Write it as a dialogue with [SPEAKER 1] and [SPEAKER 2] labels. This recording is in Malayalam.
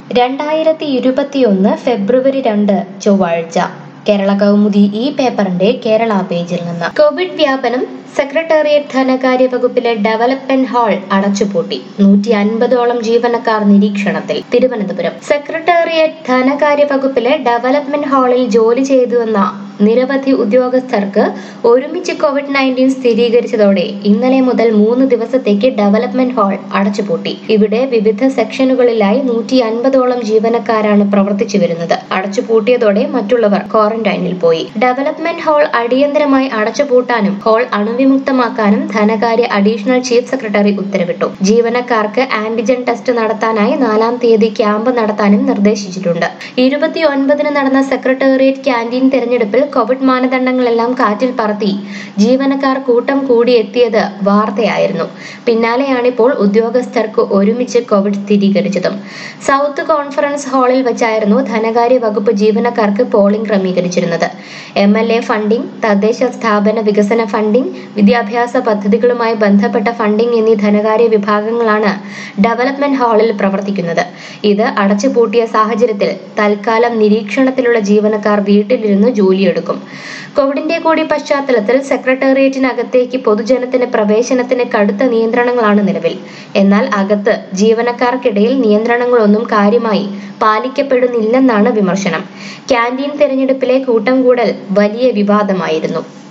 [SPEAKER 1] രണ്ടായിരത്തി ഇരുപത്തിയൊന്ന് ഫെബ്രുവരി രണ്ട് ചൊവ്വാഴ്ച കേരള കൗമുദി ഈ പേപ്പറിന്റെ കേരള പേജിൽ നിന്ന് കോവിഡ് വ്യാപനം സെക്രട്ടേറിയറ്റ് ധനകാര്യ വകുപ്പിലെ ഡെവലപ്മെന്റ് ഹാൾ അടച്ചുപൂട്ടി നൂറ്റി അൻപതോളം ജീവനക്കാർ നിരീക്ഷണത്തിൽ തിരുവനന്തപുരം സെക്രട്ടേറിയറ്റ് ധനകാര്യ വകുപ്പിലെ ഡെവലപ്മെന്റ് ഹാളിൽ ജോലി ചെയ്തുവന്ന നിരവധി ഉദ്യോഗസ്ഥർക്ക് ഒരുമിച്ച് കോവിഡ് നയൻറ്റീൻ സ്ഥിരീകരിച്ചതോടെ ഇന്നലെ മുതൽ മൂന്ന് ദിവസത്തേക്ക് ഡെവലപ്മെന്റ് ഹാൾ അടച്ചുപൂട്ടി ഇവിടെ വിവിധ സെക്ഷനുകളിലായി നൂറ്റി അൻപതോളം ജീവനക്കാരാണ് പ്രവർത്തിച്ചു വരുന്നത് അടച്ചുപൂട്ടിയതോടെ മറ്റുള്ളവർ ക്വാറന്റൈനിൽ പോയി ഡെവലപ്മെന്റ് ഹാൾ അടിയന്തരമായി അടച്ചുപൂട്ടാനും ഹാൾ അണുവിമുക്തമാക്കാനും ധനകാര്യ അഡീഷണൽ ചീഫ് സെക്രട്ടറി ഉത്തരവിട്ടു ജീവനക്കാർക്ക് ആന്റിജൻ ടെസ്റ്റ് നടത്താനായി നാലാം തീയതി ക്യാമ്പ് നടത്താനും നിർദ്ദേശിച്ചിട്ടുണ്ട് ഇരുപത്തിയൊൻപതിന് നടന്ന സെക്രട്ടേറിയറ്റ് ക്യാന്റീൻ തെരഞ്ഞെടുപ്പിൽ കോവിഡ് മാനദണ്ഡങ്ങളെല്ലാം കാറ്റിൽ പറത്തി ജീവനക്കാർ കൂട്ടം കൂടിയെത്തിയത് വാർത്തയായിരുന്നു പിന്നാലെയാണിപ്പോൾ ഉദ്യോഗസ്ഥർക്ക് ഒരുമിച്ച് കോവിഡ് സ്ഥിരീകരിച്ചതും സൗത്ത് കോൺഫറൻസ് ഹാളിൽ വെച്ചായിരുന്നു ധനകാര്യ വകുപ്പ് ജീവനക്കാർക്ക് പോളിംഗ് ക്രമീകരിച്ചിരുന്നത് എം എൽ എ ഫണ്ടിംഗ് തദ്ദേശ സ്ഥാപന വികസന ഫണ്ടിംഗ് വിദ്യാഭ്യാസ പദ്ധതികളുമായി ബന്ധപ്പെട്ട ഫണ്ടിംഗ് എന്നീ ധനകാര്യ വിഭാഗങ്ങളാണ് ഡെവലപ്മെന്റ് ഹാളിൽ പ്രവർത്തിക്കുന്നത് ഇത് അടച്ചുപൂട്ടിയ സാഹചര്യത്തിൽ തൽക്കാലം നിരീക്ഷണത്തിലുള്ള ജീവനക്കാർ വീട്ടിലിരുന്ന് ജോലിയെടുക്കും കോവിഡിന്റെ കൂടി പശ്ചാത്തലത്തിൽ സെക്രട്ടേറിയറ്റിനകത്തേക്ക് പൊതുജനത്തിന് പ്രവേശനത്തിന് കടുത്ത നിയന്ത്രണങ്ങളാണ് നിലവിൽ എന്നാൽ അകത്ത് ജീവനക്കാർക്കിടയിൽ നിയന്ത്രണങ്ങളൊന്നും കാര്യമായി പാലിക്കപ്പെടുന്നില്ലെന്നാണ് വിമർശനം ക്യാന്റീൻ തെരഞ്ഞെടുപ്പിലെ കൂട്ടം കൂടൽ വലിയ വിവാദമായിരുന്നു